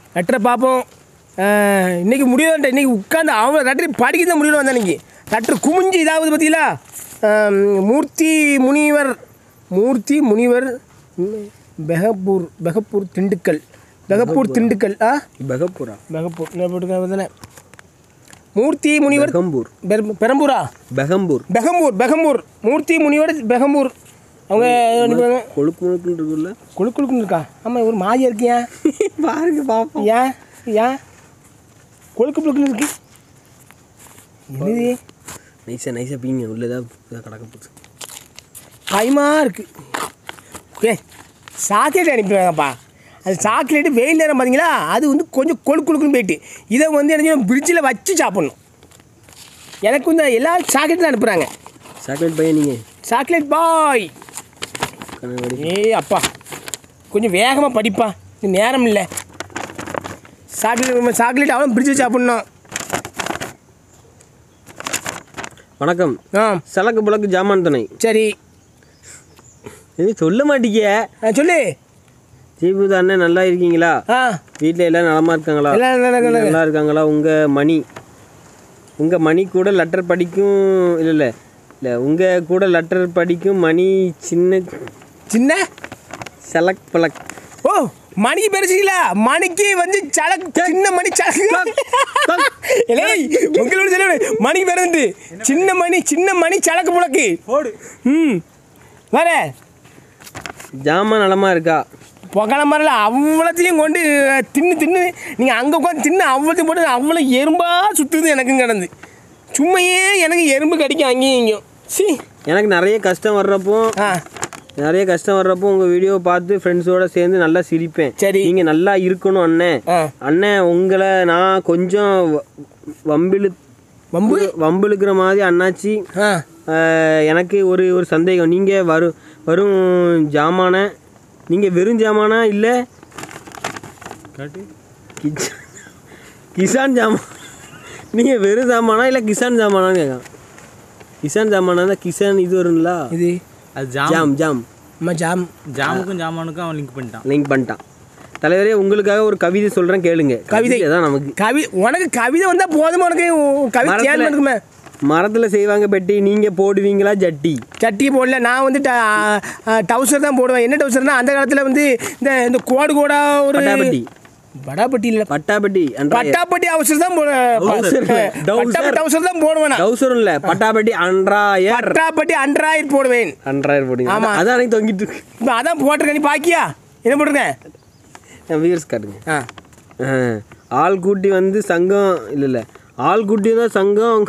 லெட்டரை பார்ப்போம் அஹ், இன்னைக்கு முடியும் இன்னைக்கு உட்காந்து அவன் லெட்டர் படிக்க தான் முடியல வந்தேன் இன்னைக்கு லெட்டர் குமிஞ்சு இதாவது பார்த்தீங்களா அஹ், மூர்த்தி முனிவர் மூர்த்தி முனிவர் ம், பெகப்பூர் பெகப்பூர் திண்டுக்கல் பெகப்பூர் திண்டுக்கல் ஆ பெகப்பூரா பெகப்பூர் என்ன போட்டுருக்காங்க தானே மூர்த்தி முனிவர் பெகம்பூர் பெரம்- பெரம்பூரா பெகம்பூர் பெகம்பூர் பெகம்பூர் மூர்த்தி முனிவர் பெகம்பூர் அவங்க இது பண்ணிப்பாங்க கொழுக்கு முழுக்குன்னு இருக்குல்ல குழு குழுக்குன்னு இருக்கா ஆமாம் ஒரு மாதிரியா இருக்கியா பாருங்க பாப்போம் ஏன் ஏன் கொழுக்கு புழுக்குன்னு இருக்கு என்னது நைஸாக நைஸாக பீங்க உள்ளதா கடக்க போச்சு பயமா இருக்கு ஏ சாக்லேட் அனுப்பிடுவாங்கப்பா அது சாக்லேட்டு வெயில் நேரம் பார்த்தீங்களா அது வந்து கொஞ்சம் கொழு கொழுக்குன்னு போயிட்டு இதை வந்து என்ன ஃப்ரிட்ஜில் வச்சு சாப்பிட்ணும் எனக்கு வந்து எல்லாரும் சாக்லேட் தான் அனுப்புகிறாங்க சாக்லேட் பையன் நீங்கள் சாக்லேட் பாய் கண்ணாடி ஏய் அப்பா கொஞ்சம் வேகமாக படிப்பா இது நேரம் இல்லை சாக்லேட் சாக்லேட் அவ்வளோ பிரித்து சாப்பிட்ணும் வணக்கம் ஆ சலக்கு புலக்கு ஜாமான் துணை சரி எதுவும் சொல்ல மாட்டீங்க ஆ, சொல்லு ஜீபுதா அண்ணன் நல்லா இருக்கீங்களா ஆ வீட்டில் எல்லாம் நலமா இருக்காங்களா எல்லாம் நல்லா இருக்காங்க. நல்லா இருக்காங்களா உங்கள் மணி உங்கள் மணி கூட லெட்டர் படிக்கும் இல்லை இல்லை இல்லை உங்கள் கூட லெட்டர் படிக்கும் மணி சின்ன சின்ன சலக் பலக் ஓ மணிக்கு பெருசுங்களா மணிக்கு வந்து சலக் சின்ன மணி சலக் ஏய் உங்களோட சொல்ல மணிக்கு பிறந்து சின்ன மணி சின்ன மணி சலக்கு புழக்கு ம் வேற ஜாமான் நலமா இருக்கா புகழ மாதிரில அவ்வளோத்தையும் கொண்டு தின்னு தின்னு நீங்கள் அங்கே உட்காந்து தின்னு அவ்வளோத்தையும் போட்டு அவ்வளோ எறும்பாக சுற்றுது எனக்கும் கிடந்து சும்மையே எனக்கு எறும்பு கடிக்கும் அங்கேயும் இங்கேயும் சி எனக்கு நிறைய கஷ்டம் வர்றப்போ ஆ நிறைய கஷ்டம் வர்றப்போ உங்கள் வீடியோவை பார்த்து ஃப்ரெண்ட்ஸோட சேர்ந்து நல்லா சிரிப்பேன் சரி. நீங்கள் நல்லா இருக்கணும் அண்ணன் ஆ அண்ணன் உங்களை நான் கொஞ்சம் வ- வம்பிழு வம்பு வம்பிழுக்கிற மாதிரி அண்ணாச்சி ஆ ஆஹ், எனக்கு ஒரு ஒரு சந்தேகம் நீங்கள் வரும் வரும் ஜாமான நீங்கள் வெறும் ஜாமானா இல்லை கிச்- கிசான் ஜாமான் நீங்கள் வெறும் ஜாமானா இல்லை கிசான் ஜாமானான்னு கேட்கான் கிசான் ஜாமானா தான் கிசான் இது வரும்ல இது அது ஜாம் ஜாம் ஜாம் அம்மா ஜாம் ஜாமுக்கும் ஜாமானுக்கும் அவன் லிங்க் பண்ணிட்டான் லிங்க் பண்ணிட்டான் தலைவரே உங்களுக்காக ஒரு கவிதை சொல்கிறேன் கேளுங்க கவிதை. தான் நமக்கு கவி உனக்கு கவிதை வந்தால் போதும் உனக்கு உன் கவிதை மரத்துல- தேர்ந்து இருக்குமே மரத்தில் செய்வாங்க பெட்டி நீங்கள் போடுவீங்களா ஜட்டி சட்டி போடல நான் வந்து டவுசர் தான் போடுவேன் என்ன டவுசர்னா அந்த காலத்தில் வந்து இந்த இந்த கோடு கோடா ஒரு பட்டாபட்டி படாப்பட்டி இல்லை பட்டாபட்டி அன்றா பட்டாப்பட்டி அவசர் தான் போடுவேன் பட்டாப்பட்டி டவுசர் தான் போடுவேன் நான். டவுசரும் இல்ல பட்டாபட்டி அன்றாயர் பட்டாப்பட்டி அண்ட்ராய்டு போடுவேன் அன்றாயர் போடுங்க ஆமா. அதான் எனக்கு தொங்கிட்டு இருக்கு இப்போ அதான் போட்டிருக்கேன் நீ பாக்கியா என்ன போட்டிருக்கேன் வியூர்ஸ் காட்டுங்க ஆ ஆ. ஆள் கூட்டி வந்து சங்கம் இல்ல இல்ல ஆள் கூட்டி வந்தா சங்கம்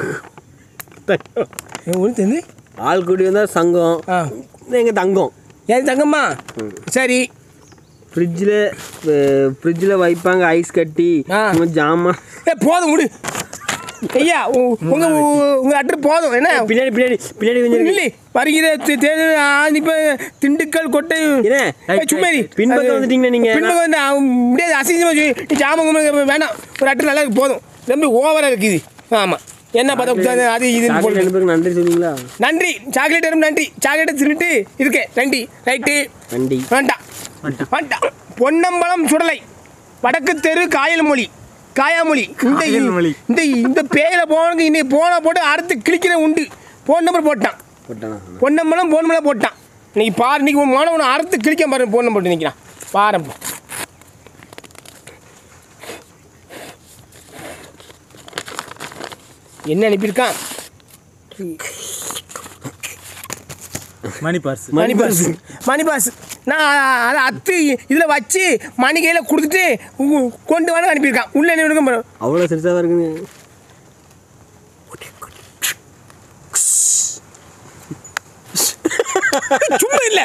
ஒன்று தெரிந்து ஆள் கூட்டி வந்தா சங்கம் ஆ எங்க தங்கம் ஏன் தங்கம்மா சரி ஃப்ரிட்ஜில் ஃப்ரிட்ஜில் வைப்பாங்க ஐஸ் கட்டி ஆ. உங்க ஜாமான் ஏ போதும் விடு ஐயா உ- உங்க உ- உங்க அட்ரு போதும் என்ன பின்னாடி பின்னாடி பின்னாடி கொஞ்சம் இல்லை வருகிற தே- தேர்தல் ஆதிப்ப திண்டுக்கல் கொட்டை என்ன? ஏய், சும்மா இரு. பின்பக்கம் அது- வந்துட்டீங்களா நீங்க? பின்பக்கம் வந்து அவன் முடியாது அசிங்கமாக சொல்லி நீ ஜாமங்க வேணாம் ஒரு அட்டு நல்லா இருக்கு போதும் ரொம்ப ஓவராக இருக்குது ஆமாம் என்ன பார்த்தா அது இது சாக்லேட் ரெண்டு பேருக்கு நன்றி சொல்லுவீங்களா நன்றி சாக்லேட் எறும்பு நன்றி சாக்லேட்டை திருட்டு இருக்கேன் நன்றி ரைட்டு நன்றி வேண்டாம் வேண்டாம் பொன்னம்பலம் சுடலை வடக்கு தெரு காயல் மொழி காயாமொழி இந்த காயல்மொழி. இந்த இந்த பேயில போனதுக்கு இன்னைக்கு போன போட்டு அடுத்து கிளிக்கிற உண்டு ஃபோன் நம்பர் போட்டான் போட்டானா பொன்னம்பலம் போன் மேலே போட்டான் இன்னைக்கு பாரு இன்னைக்கு உன் மாணவனை அறுத்து கிழிக்க பாரு போன் நம்பர் நிற்கிறான் பாரு என்ன அனுப்பியிருக்கான் money purse money pass money pass நான் அதை அத்து இதில் வச்சு மணி கையில் கொடுத்துட்டு உ- கொண்டு வந்து அனுப்பியிருக்கான் உள்ளே என்ன இருக்கும் பாரு. அவ்வளோ சிறுசாக இருக்குங்க சும்மா இல்லை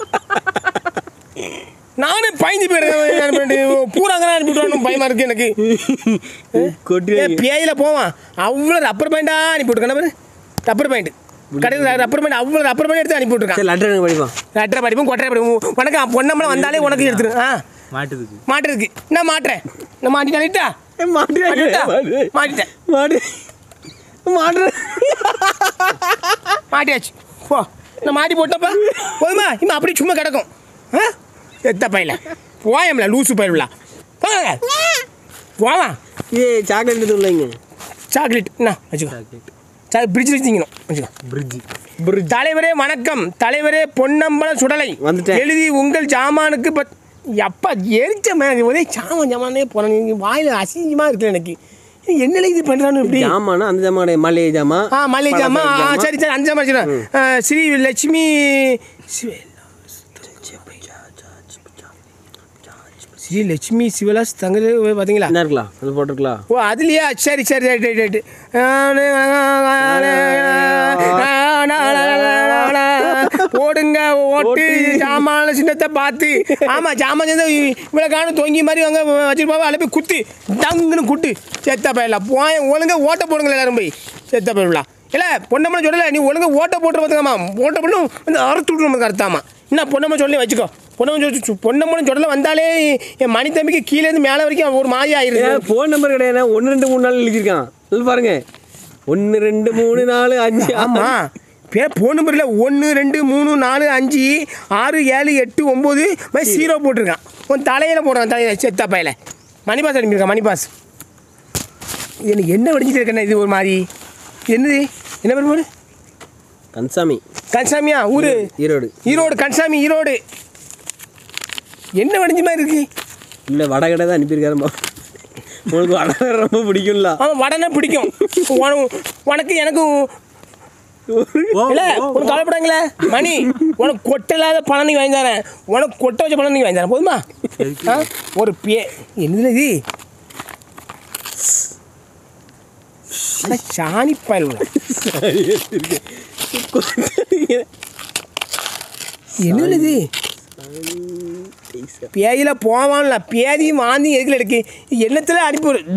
நானே பயந்து போயிடுறேன் பூராங்க அனுப்பிவிட்றானு பயமா இருக்கு எனக்கு கொட்டி ஏ, பேயில போவான் அவ்வளோ ரப்பர் பேண்டா அனுப்பி விட்டுருக்கான பாரு ரப்பர் பேண்ட் கடையில் ரப்பர் பேண்ட் அவ்வளோ ரப்பர் பேண்ட் எடுத்து அனுப்பி விட்டுருக்கான் சரி லெட்டர் எனக்கு படிப்பான் லெட்டரை படிப்போம் கொட்டரை படிப்போம் உனக்கு பொண்ணம்பளம் வந்தாலே உனக்கு எடுத்துரு ஆ மாட்டுதுக்கு மாட்டுறதுக்கு நான் மாட்டுறேன் நான் மாட்டிட்டானிட்டா மாட்டிட்டா? மாட்டிட்டேன் மாடு மாடு மாட்டியாச்சு போ நான் மாட்டி போட்டப்பா போதுமா இன்னும் அப்படியே சும்மா கிடக்கும் ஆ எத்த பையில போயம்ல லூசு பயிலுலா போங்க போவா இது சாக்லேட் எடுத்து உள்ளைங்க சாக்லேட் என்ன வச்சுக்கோ சா பிரிட்ஜ் வச்சு திங்கணும் வச்சுக்கோ பிரிட்ஜ் தலைவரே வணக்கம் தலைவரே பொன்னம்பலம் சுடலை வந்துட்டேன். எழுதி உங்கள் ஜாமானுக்கு பத் எப்பா எரிச்ச மேலே ஒரே சாமான் ஜாமானே போகிறேன் வாயில் அசிங்கமாக இருக்கு எனக்கு என்னல இது பண்ணுறான்னு இப்படி ஜாமானா அந்த ஜாமான் கிடையாது. மளிகை ஜாமா ஆ மல்லிகை ஜாமான் ஆ சரி சரி அந்த ஜாமான் வச்சுக்கிறேன் ஸ்ரீ லட்சுமி சிவ- ஸ்ரீ லட்சுமி சிவலாஸ் தங்க பார்த்தீங்களா என்ன இருக்கலாம் அது போட்டிருக்கலாம் ஓ அதுலையா சரி சரி ரைட் ரைட் ரைட்டு போடுங்க ஓட்டு சாமான சின்னத்தை பார்த்து ஆமாம் சாமான் சேர்ந்து இவ்வளோ காணும் தொங்கி மாதிரி அங்கே வச்சுருப்பாங்க அதில் போய் குத்து டங்குன்னு குட்டு செத்த பயில போய் ஒழுங்கா ஓட்ட போடுங்க எல்லாரும் போய் செத்த பயிலா இல்லை பொண்ணம்மளை சொல்லலை நீ ஒழுங்கா ஓட்ட போட்டு பார்த்துக்கம்மா ஓட்ட போட்டு வந்து அறுத்து விட்டு நமக்கு அர்த்தாமா என்ன பொண்ணம்மா சொல்லி வச்சுக்கோ பொண்ணம்மன் சொல்லி பொண்ணம்மன் சொல்லல வந்தாலே என் மணி தம்பிக்கு கீழே இருந்து மேலே வரைக்கும் ஒரு மாயா ஆயிருது ஃபோன் நம்பர் கிடையாது ஒன்று ரெண்டு மூணு நாள் எழுதியிருக்கான் இது பாருங்க ஒன்று ரெண்டு மூணு நாலு அஞ்சு ஆமா பேர் ஃபோன் நம்பர் இல்லை ஒன்று ரெண்டு மூணு நாலு அஞ்சு ஆறு ஏழு எட்டு ஒம்பது மாதிரி ஜீரோ போட்டிருக்கான் உன் தலையில் போடுறான் தலையில் செத்தா பையில மணி பாஸ் அனுப்பியிருக்கான் மணி பாஸ் இது எனக்கு என்ன வடிஞ்சிட்டு இருக்கேன் இது ஒரு மாதிரி இது என்னது என்ன பேர் போடு கன்சாமி கன்சாமியா ஊரு ஈரோடு ஈரோடு கன்சாமி ஈரோடு என்ன வடிஞ்ச மாதிரி இருக்கு இல்லை வடகடை தான் அனுப்பியிருக்காருமா உங்களுக்கு வடகடை ரொம்ப பிடிக்கும்ல அவன் வடனே பிடிக்கும் உன- உனக்கு எனக்கும் இல்ல உனக்கு கவலைப்படாங்களே மணி உனக்கு கொட்டலாத பணம் நீ வாங்கி தரேன் உனக்கு கொட்டை வச்ச பணம் நீ வாங்கி தரேன் போதுமா ஆ? ஒரு பே என்னது இது அட சாணி பயல் என்னது இது பேயில போவான்ல பேதியும் வாந்தி எதுக்குல இருக்கு எண்ணத்துல அனுப்பி விடு.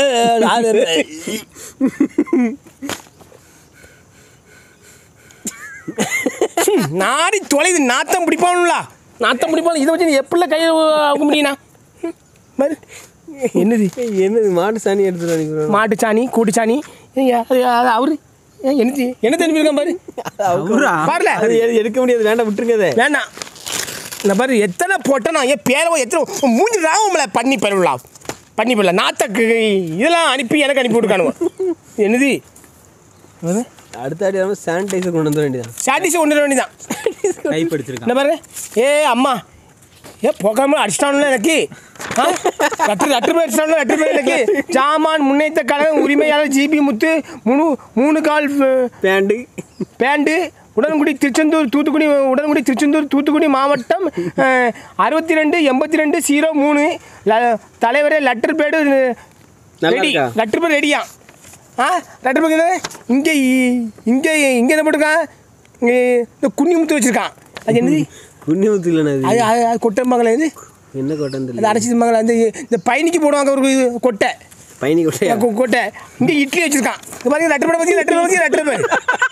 நாடி தொலைது நாத்தம் பிடிப்பானுல நாத்தம் பிடிப்பானு இதை வச்சு நீ எப்படில கையை ஆக முடியும்னா ம், பாரு. என்னது என்னது மாட்டு சாணி எடுத்துட்டு அனுப்பிடுறாங்க மாட்டு சாணி கூட்டு சாணி ஏய், அது அது அவரு ஏய், என்னது என்ன தெரிஞ்சிருக்கான் பாரு அவரா? பாருல அது எ- எடுக்க முடியாது வேண்டாம் விட்டுருங்க அதை வேண்டாம் இந்த பாரு எத்தனை போட்டேன்னா ஏன் பேரவோ எத்தனை உன் மூஞ்சி ராவம்ல பண்ணி பெறலா பண்ணி பெறல நாத்தக்கு இதெல்லாம் அனுப்பி எனக்கு அனுப்பி விட்டுக்கானுவ என்னது அது? அடுத்த அடி வரும் சானிடைசர் கொண்டு வந்துட வேண்டியதான் சாட்டிஸ் கொண்டு வர வேண்டியதான் கைப்படுத்திருக்கான் என்ன பாரு ஏ அம்மா ஏ போகாம அடிச்சிட்டானுல எனக்கு ஆ? லட்டு லட்டு பேர் அடிச்சிட்டானுல லட்டு பேர் எனக்கு ஜாமான் முன்னேற்ற கழகம் உரிமையாளர் ஜிபி முத்து மூணு மூணு கால் அஹ், பேண்டு பேண்டு உடன்குடி திருச்செந்தூர் தூத்துக்குடி உடன்குடி திருச்செந்தூர் தூத்துக்குடி மாவட்டம் அறுபத்தி ரெண்டு எண்பத்தி ரெண்டு ஜீரோ மூணு ல- தலைவரே லெட்டர் பேடு நல்லா ரெடி இருக்கா? லெட்டர் பேர் ரெடியா ஆ லெட்டர் பேர் இங்கே இங்கே இங்கே என்ன போட்டிருக்கான் இங்கே இந்த குன்னி முத்து வச்சுருக்கான் அது என்னது புண்ணியமுத்து இல்லைண்ணா அது அது அது- அது கொட்டைம்பாங்களே இது என்ன கோட்டைன்னு அது தெரியல அரைச்சி திம்பாங்களே அந்த இந்த பயணிக்கு போடுவாங்க ஒரு இது கொட்டை பயணி கோட்டையா கொ- கொட்டை இங்கே இட்லி வச்சிருக்கான் இது பாருங்க லெட்டர் பேர் பற்றி லெட்டர் பற்றி லெட்டர் பேர்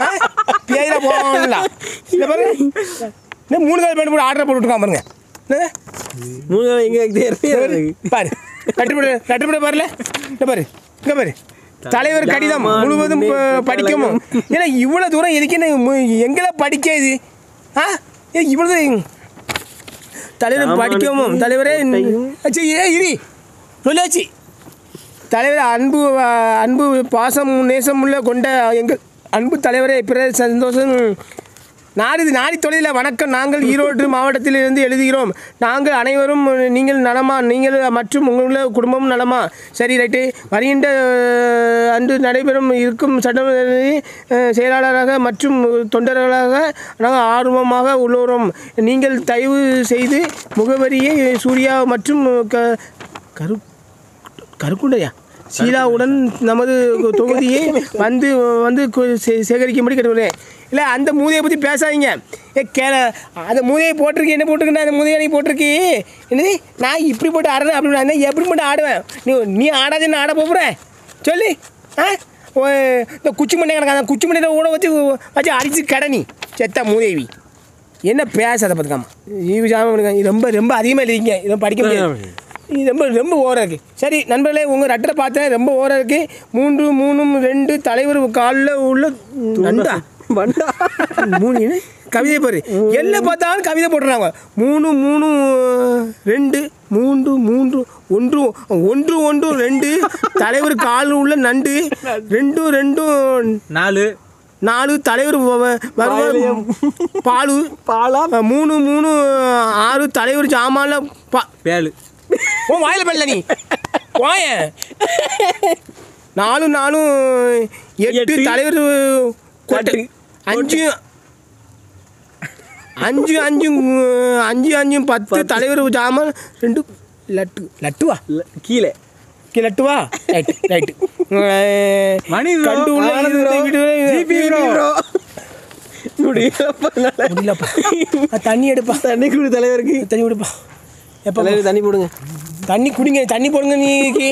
பேயில போவாங்களா இந்த பாருங்க இந்த மூணு கால் பேண்ட் போட்டு ஆர்டர் போட்டுருக்கான் பாருங்க என்னது? மூணு நாள் எங்கே இந்த பாரு, தெரியாது பாரு லெட்டர் பேர் லெட்டர் பேர் பாருல இந்த பாரு இங்க பாரு தலைவர் கடிதம் ஜாமான் முழுவதும் ப- முன்னேற்ற படிக்கவும் கழகம். ஏன்னா இவ்வளோ தூரம் எதுக்கு என்ன மு- எங்கெல்லாம் படிக்க இது ஆ ஏன் இவ்வளோ தூரம் தலைவர் ஜாமானுக்கு படிக்கவும் தலைவரே கொட்டையும். அச்சி ஏ இரி சொல்லியாச்சு தலைவர் அன்பு அஹ், அன்பு பாசம் நேசம் உள்ள கொண்ட எங்கள் அன்பு தலைவரே பிற சந்தோஷம் நாடு நாடி தொழில வணக்கம் நாங்கள் ஈரோடு மாவட்டத்திலிருந்து எழுதுகிறோம் நாங்கள் அனைவரும் நீங்கள் நலமா நீங்கள் மற்றும் உங்களுடைய குடும்பம் நலமா சரி ரைட்டு வருகின்ற அஹ், அன்று நடைபெறும் இருக்கும் சட்டமன்ற அஹ், செயலாளராக மற்றும் தொண்டர்களாக நாங்கள் ஆர்வமாக உள்ளோம் நீங்கள் தயவு செய்து முகவரியை சூர்யா மற்றும் க கரு கருக்குண்டையா சீலாவுடன் நமது தொகுதியை வந்து வந்து கு- சே- சேகரிக்கும்படி கேட்டுக்கிறேன் இல்லை அந்த மூதையை பற்றி பேசாதீங்க ஏ கேள அந்த மூதையை போட்டிருக்கு என்ன போட்டிருக்கேன் அந்த மூதையை நீ போட்டிருக்கு என்னது நான் இப்படி போட்டு ஆடுறேன் அப்படி நான் எப்படி மட்டும் ஆடுவேன் நீ நீ ஆடாதே ஆட போகிறேன் சொல்லி ஆ ஓ, இந்த குச்சி மண்டை கிடக்கு அந்த குச்சி மண்டையை கூட வச்சு வச்சு அடிச்சு கடனி செத்த மூதேவி என்ன பேசாத பார்த்துக்காமா ஈவி ஜாமன் ரொம்ப ரொம்ப அதிகமாக எழுதிங்க இதை படிக்க முடியாது இது ரொம்ப ரொம்ப ஓரம் இருக்குது சரி நண்பர்களே உங்கள் ரட்டரை பார்த்தேன் ரொம்ப ஓரம் இருக்குது மூன்று மூணும் ரெண்டு தலைவர் காலில் உள்ள நண்டா வண்டா மூணு என்ன? கவிதை பாரு எல்லாம் பார்த்தாலும் கவிதை போட்டுறாங்க மூணு மூணு ரெண்டு மூன்று மூன்று ஒன்று ஒன்று ஒன்று ரெண்டு தலைவர் கால் உள்ள நண்டு ரெண்டும் ரெண்டும் நாலு நாலு தலைவர் வ- வ- வருவார் பாலு பாலா மூணு மூணு ஆறு தலைவர் ஜாமான்ல பா பேலு உன் வாயில பல்ல நீ வாய நாலு நாலும் எட்டு எட்டு. தலைவர் கொட்டு கட்டு. அஞ்சு அஞ்சு அஞ்சு அஞ்சு அஞ்சும் பத்து தலைவர் ஜாமான் ரெண்டு லட்டு லட்டுவா இல்ல, கீழே கீ லட்டுவா ரைட்டு ரைட்டு மணி bro. கண்டு உள்ள ஆனந்த் bro. வீட்டு GP bro. முடியலப்பா, நல்லா. முடியலப்பா ஆ, தண்ணி எடுப்பா தண்ணி குடி தலைவருக்கு தண்ணி கொடுப்பா எப்போ தலைவர் தண்ணி போடுங்க தண்ணி குடிங்க தண்ணி போடுங்க நீ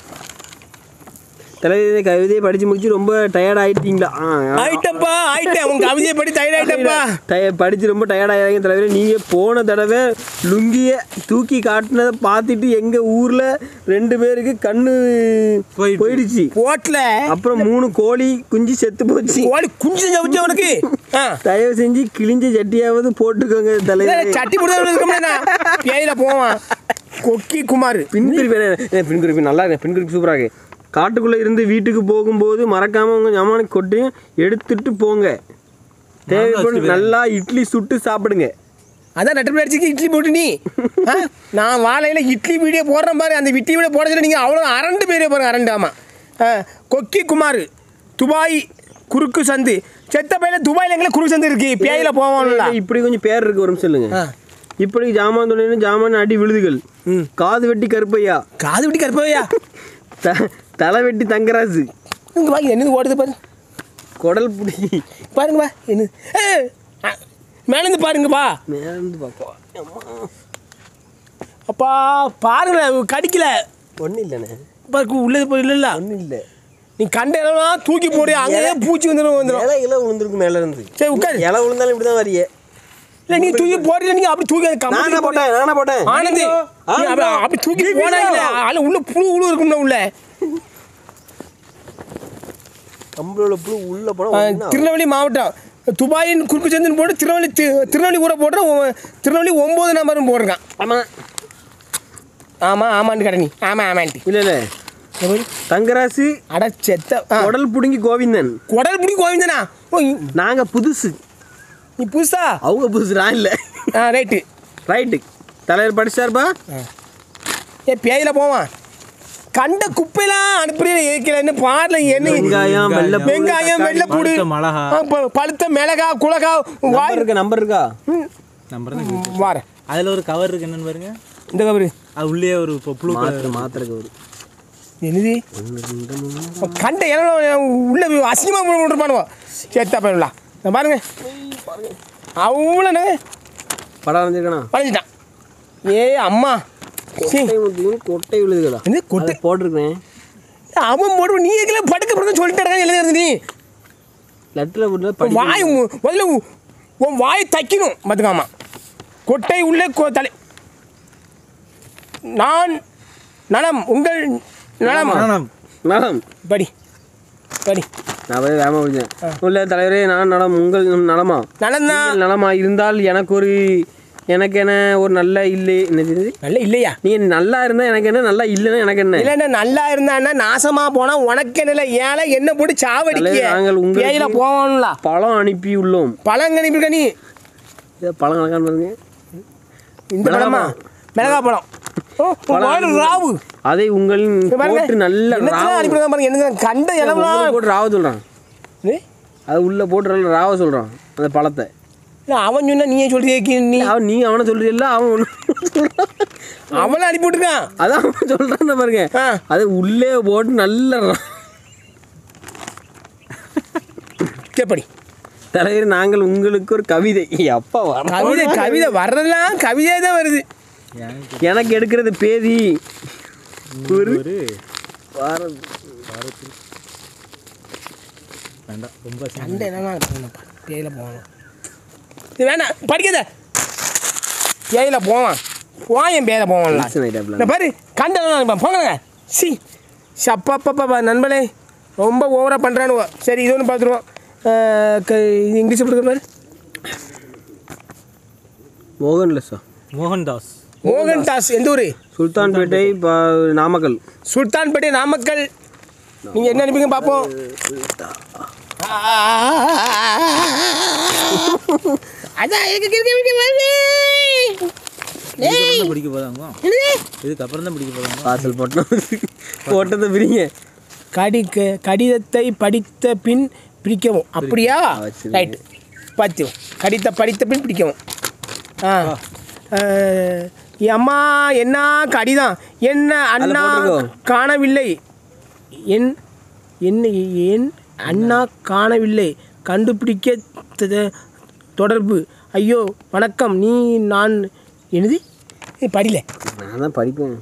தலைவர் கவிதையை படிச்சு முடிச்சு ரொம்ப டயர்ட் ஆயிட்டீங்களா ஆ, ஆ. ஆயிட்டப்பா ஆயிட்டேன் உங்க கவிதையை படி தயாராயிட்டப்பா டய படிச்சு ரொம்ப டயர்ட் ஆகிறாங்க தலைவர் நீங்கள் போன தடவை லுங்கியை தூக்கி காட்டினதை பார்த்துட்டு எங்கள் ஊரில் ரெண்டு பேருக்கு கண்ணு போயிடுச்சு. போயிடுச்சு போட்ல அப்புறம் மூணு கோழி குஞ்சு செத்து போச்சு கோழி குஞ்சு செஞ்சு அவனுக்கு ஆ தயவு செஞ்சு கிழிஞ்ச சட்டியாவது போட்டுக்கோங்க இல்ல, தலைவர் சட்டி போடுறதுக்கு பேயில போவான் கொக்கி குமார் பின்குறிப்பு என்ன பின்குறிப்பு நல்லா இருக்கு பின்குறிப்பு சூப்பராக இருக்கு காட்டுக்குள்ளே இருந்து வீட்டுக்கு போகும்போது மறக்காமல் உங்கள் ஜமானை கொட்டையும் எடுத்துட்டு போங்க தேவைப்படும் நல்லா இட்லி சுட்டு சாப்பிடுங்க அதான் ரெண்டு அடிச்சுக்கு இட்லி போட்டு நீ ஆ? நான் வாழையில இட்லி வீடியோ போடுறேன் பாரு அந்த இட்லி வீடியோ போட சொல்லி நீங்கள் அவ்வளோ அரண்டு பேரே பாருங்க அரண்டு ஆமாம் ஆ, கொக்கி குமார் துபாய் குறுக்கு சந்து செத்த பையில துபாயில் எங்கே குறுக்கு சந்து இருக்கு பேயில போவான்ல இப்படி கொஞ்சம் பேர் இருக்கு ஒரு நிமிஷம் சொல்லுங்க ஆ. இப்படி ஜாமான் துணைன்னு ஜாமான் அடி விழுதுகள் ம். காது வெட்டி கருப்பையா காது விட்டு கருப்பையா த தலை வெட்டி தங்கராசு இங்கே வாங்கி என்னது ஓடுது பாரு குடல் புடி பாருங்கப்பா என்ன ஏ மேலேருந்து பாருங்கப்பா மேலேருந்து பார்ப்போம் அப்பா பாருங்க கடிக்கல ஒன்றும் இல்லைண்ணே பாருக்கு உள்ளது போய் இல்லைல்ல ஒன்றும் இல்லை நீ கண்ட இடம்லாம் தூக்கி போடு அங்கேயே பூச்சி வந்துடும் வந்துடும் இலை இலை விழுந்திருக்கும் மேலே இருந்து சரி உட்காரு இலை விழுந்தாலும் இப்படி தான் வரியே இல்லை நீ தூக்கி போடுறீங்க நீங்க அப்படி தூக்கி அது நானே கம்பி போட்டேன் நானே போட்டேன் ஆனந்தி ஆ, நீ அப்படி அப்படி தூக்கி நீ போனா வீடியோ. இல்லை அதில் உள்ள புழு உழு இருக்கும்ல உள்ள கம்பளோட புழு உள்ள ஆ, போனால் திருநெல்வேலி மாவட்டம் துபாயின் குறுக்கு சந்துன்னு போட்டு திருநெல்வேலி தி- திருநெல்வேலி ஊரை போடுற திருநெல்வேலி ஒம்பது நம்பரும் போட்டிருக்கான் ஆமாம் ஆமாம் ஆமான்னு கடை நீ ஆமாம் ஆமான்ட்டு இல்லை இல்லை எப்படி? தங்கராசு அட செத்த ஆ. குடல் புடுங்கி கோவிந்தன் குடல் பிடி கோவிந்தனா ஓ இ- நாங்கள் புதுசு நீ புதுசா அவங்க புதுசு நான் இல்லை ஆ ரைட்டு ரைட்டு தலைவர் படிச்சாருப்பா ஏ பேயில போவான் கண்ட குப்பையெல்லாம் அனுப்புறீங்க ஏற்கலன்னு பாடல என்ன வெங்காயம் வெள்ளை வெங்காயம் வெள்ளைப்பூடு பழுத்த மிளகா. ஆ, ப- பழுத்த மிளகா குலகா நம்பர் வாய் இருக்கா நம்பர் இருக்கா நம்பர் தான் இருக்கு. வார அதுல ஒரு கவர் இருக்கு என்னன்னு பாருங்க இந்த கபரு அது உள்ளே ஒரு இப்போ புழு மாத்திரை மாத்திரைக்கு வரும் என்னது கண்ட இடம் உள்ள அசிங்கமாக போட்டுருப்பானுவோ சேத்தா போயிடலாம் இந்த பாருங்க அவ்வளோண்ணே படம் வந்திருக்கணும் வளைஞ்சிட்டான் ஏ அம்மா சீ, கொட்டை ஊத்துதுன்னு கொட்டை விழுதுகளா என்ன கொட்டை? அதை போட்டிருக்கேன் அவன் போட்டு நீ எங்களை படுக்க படுக்க சொல்லிட்டு எழுதி நீ லெட்டரில் போட்டு உன் படி வாய் மு- முதல்ல உ- உன் வாய் தைக்கணும் பார்த்துக்காமா கொட்டை உள்ளே கொ- தலை நான் நலம் உங்கள் நலம் நாணம். நலம் படி படி நான் போய் வேமா முடிஞ்சேன் உள்ள தலைவரே நான் நலம் உங்கள் நலமா நலம்தான் நீங்கள் நலமா இருந்தால் எனக்கு ஒரு எனக்கு என்ன ஒரு நல்ல இல்லை என்ன தெரியுது நல்ல இல்லையா நீ நல்லா இருந்தா எனக்கு என்ன நல்லா இல்லைன்னா எனக்கு என்ன இல்லைன்னா நல்லா இருந்தான்னா நாசமா போனா உனக்கு என்ன ஏழை என்ன போட்டு சாவடிக்க தலைவர், நாங்கள் உங்களுக்கு- பேயில போவோம்ல பழம் அனுப்பி உள்ளோம் பழங்கணிப்பிருக்க நீ இதை பழம் கணக்கான பாருங்க இந்த பழமா மிளகா பழம் ஓ, உன் வாயில ராவு அதை உங்களின் இங்க பாருங்க போட்டு நல்ல என்னத்துல ராவ அனுப்பிடுதான் பாருங்க என்ன கண்ட உள்ள இடம்லாம் போட்டு ராவ சொல்றான் ஏய், அது உள்ள போட்டு நல்ல ராவ சொல்றான் அந்த பழத்தை இல்ல, அவன் சொன்னா நீயே சொல்றீங்க நீ அவன் நீ அவனை சொல்றீல்ல அவன் ஒண்ணு சொல்றான் அவனை அனுப்பி விட்டுருக்கான் அதான் அவன் சொல்றான் பாருங்க ஆ. அது உள்ளே போட்டு நல்ல ரா- கேப்படி தலைவர் நாங்கள் உங்களுக்கு ஒரு கவிதை அப்பா வர கவிதை கவிதை வர்றதெல்லாம் கவிதை தான் வருது எனக்கு எனக்கு எடுக்கிறது பேதி ஒரு ஒரு வாரம் வேண்டாம் ரொம்ப சண்டை என்னன்னா போகணும்ப்பா பேயில போகணும் இது வேணாம் படிக்காத பேயில போவான் போயன் பேயில போவான்ல Tension ஆயிட்டாப்ல. இந்த பாரு கண்டெல்லாம் போங்க சி சப்பாப்பாப்பா நண்பனே ரொம்ப ஓவராக பண்ணுறானுவோ சரி இது ஒன்று பார்த்துருவோம் இது இங்கிலீஷ் எப்படி இருக்கு பாரு மோகன்லெஸ்ஸா மோகன்தாஸ் மோகன் தாஸ் எந்த ஊர் சுல்தான்பேட்டை ப- நாமக்கல் சுல்தான்பேட்டை நாமக்கல் நீங்கள் என்ன அனுப்பிங்க பார்ப்போம் அதான் இருக்கு, இருக்கு, இருக்கு, இருக்கு. இதுக்கப்புறம் தான் பிடிக்க போதாங்க இதுக்கப்புறம் தான் பிடிக்க போதாங்க பார்சல் போட்டோம் போட்டதை பிரிங்க கடி க- கடிதத்தை படித்த பின் பிடிக்கவும் அப்படியா வச்சிருங்க. ரைட் பார்த்து கடித்த படித்த பின் பிடிக்கவும் ஆ அஹ், என் அம்மா என்ன கடிதம் என்ன அண்ணா போட்டிருக்கோ. காணவில்லை என் என்ன என் அண்ணா காணவில்லை கண்டுபிடிக்க த- தொடர்பு ஐயோ வணக்கம் நீ நான் என்னது ஏய், படில நான் தான் படிப்பேன்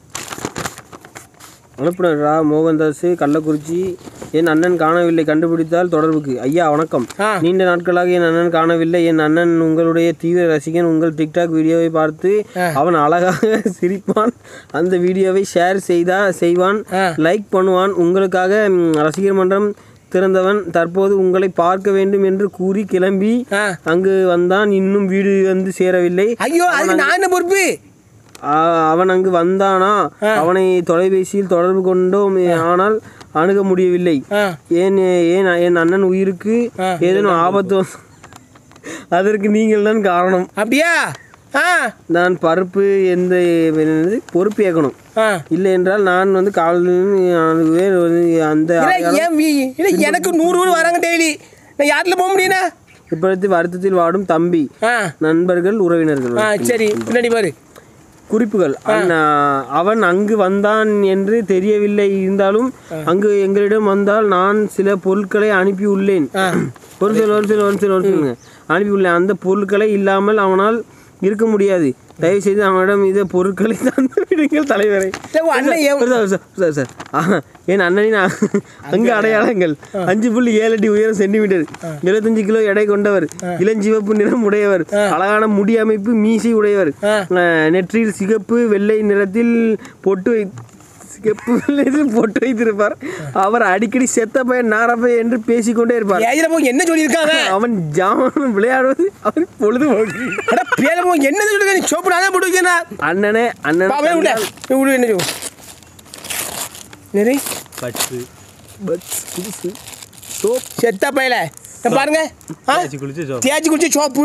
அனுப்புனரா மோகன்தாஸ் கள்ளக்குறிச்சி என் அண்ணன் காணவில்லை கண்டுபிடித்தால் தொடர்புக்கு ஐயா வணக்கம் ஆ. நீண்ட நாட்களாக என் அண்ணன் காணவில்லை என் அண்ணன் உங்களுடைய தீவிர ரசிகன் உங்கள் டிக்டாக் வீடியோவை பார்த்து அவன் அழகாக சிரிப்பான் அந்த வீடியோவை ஷேர் செய்தா செய்வான் ஆ. லைக் பண்ணுவான் உங்களுக்காக ம், ரசிகர் மன்றம் திறந்தவன் தற்போது உங்களை பார்க்க வேண்டும் என்று கூறி கிளம்பி ஆ அங்கு வந்தான் இன்னும் வீடு வந்து சேரவில்லை ஐயோ அதுக்கு நான் என்ன பொறுப்பு ஆ- அவன் அங்கு வந்தானா அவனை தொலைபேசியில் தொடர்பு கொண்டோம் ஆனால் அணுக முடியவில்லை ஆ ஏன் ஏன் என் அண்ணன் உயிருக்கு ஏதேனும் ஆபத்து வந்து- அதற்கு நீங்கள் தான் காரணம் அப்படியா ஆ நான் பருப்பு எந்த என்னது பொறுப்பு ஏற்கணும் ஆ இல்லை என்றால் நான் வந்து காலையில் வேறு வந்து அந்த இல்லை ஏன் வீ- இல்லை எனக்கு நூறு பேர் வராங்க டெய்லி நான் யாரில் போக முடியுண்ணா இப்பொழுது வருத்தத்தில் வாடும் தம்பி ஆ நண்பர்கள் உறவினர்கள் ஆ சரி பின்னாடி பாரு குறிப்புகள் அண்ணா, அவன் அங்கு வந்தான் என்று தெரியவில்லை இருந்தாலும் அங்கு எங்களிடம் வந்தால் நான் சில பொருட்களை அனுப்பியுள்ளேன் ஒரு சில ஒரு சில ஒரு சில ஒரு சில அனுப்பியுள்ளேன் அந்த பொருட்களை இல்லாமல் அவனால் இருக்க முடியாது தயவு செய்து அவனிடம் இந்த பொருட்களை தந்து விடுங்கள் தலைவரை டேய், உன் அண்ணன் ஏன் சார், சார், சார், சார். ஆஹா, என் அண்ணனின் அ- அங்கு அடையாளங்கள் அஞ்சு புள்ளி ஏழு அடி உயரம் சென்டிமீட்டர் எழுபத்தஞ்சு கிலோ எடை கொண்டவர் இளஞ்சிவப்பு நிறம் உடையவர் அழகான முடி அமைப்பு மீசை உடையவர் அஹ், நெற்றியில் சிகப்பு வெள்ளை நிறத்தில் பொட்டு வை சிகப்பு வெள்ளையில் பொட்டு வைத்திருப்பார் அவர் அடிக்கடி செத்த பையன் நாரப்பை என்று பேசிக்கொண்டே இருப்பார் ஏஜில் போய் என்ன சொல்லியிருக்காங்க அவன் ஜாமான் விளையாடுவது அவன் பொழுதுபோக்கு அட பேர போய் என்ன சொல்லியிருக்காங்க நீ சோப்பு நான் தான் போட்டு வைக்கிறேன் அண்ணனே அண்ணன் பாவே விட விடு என்ன சொல்லு நெறி பட்டு புதுசு சோப் செத்த பையல இங்க பாருங்க ஆ தேய்ச்சி குளிச்சு சோப்பு தேய்ச்சி குடிச்ச சோப்பு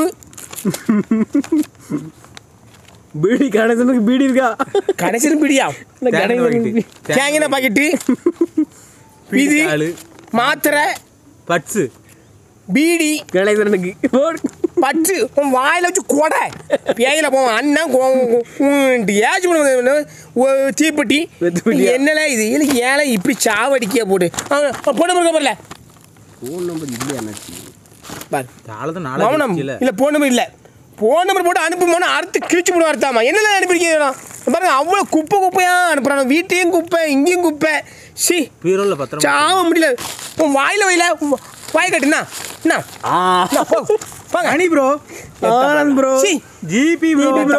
பீடி கணேசனுக்கு பீடி இருக்கா கடைசியில் பிடியா தேங்காய் பாக்கெட்டு. தேங்கின பாக்கெட்டு இது ஆளு மாத்திரை பட்ஸு பீடி கணேசனுக்கு போடு. பட்டு உன் வாயில வச்சு கொடை பேயில போவான் அண்ணன் ஏஜ் பண்ண தீப்பெட்டி வெத்து பெட்டியா? என்னல இது இல்லை ஏழை இப்படி சாவடிக்க போடு போன இருக்க போறல ஃபோன் நம்பர் இல்லையா அண்ணாச்சி பாரு தாளத்தை நாளை மௌனம் இல்லை இல்லை போன் நம்பர் இல்லை போன் நம்பர் போட்டு அனுப்புமோனா அறுத்து கிழிச்சு போடுவோம் அறுத்தாமா என்னென்ன அனுப்பியிருக்கீங்க பாருங்க அவ்வளோ குப்பை குப்பையாக அனுப்புறாங்க வீட்டையும் குப்பை இங்கேயும் குப்பை சி பீரோவில் பத்திரம் சாவ முடியல உன் வாயில வையில உன் வாய் கட்டுனா என்ன என்ன, போ. போங்க. அனி ப்ரோ ஆனந்த் ப்ரோ சீ. ஜிபி ப்ரோ ப்ரோ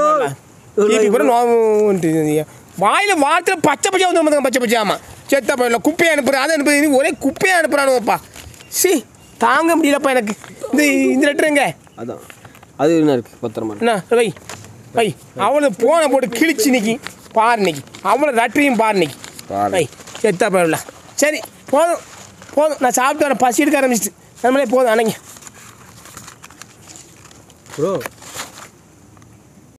வாயில வார்த்தை பச்சை பச்சை வந்து பாத்துங்க, பச்சை பச்சை ஆமா செத்த பையல குப்பையை அனுப்புறேன் அதை அனுப்புறது நீ ஒரே குப்பையை அனுப்புறானுப்பா சி தாங்க முடியலப்பா எனக்கு இந்த இந்த லெட்டர் எங்க அதான் அது என்ன இருக்கு பத்திரமா இருக்கு. என்ன வை வை அவனை போனை போட்டு கிழிச்சு நிக்கி பாரு நிக்கி அவனை லெட்டரையும் பாரு நிக்கி பாரு. வை செத்த பையல சரி போதும் போதும் நான் சாப்பிட்டு வரேன் பசி எடுக்க ஆரம்பிச்சிட்டு நம்மளே போதும் அணைங்க ப்ரோ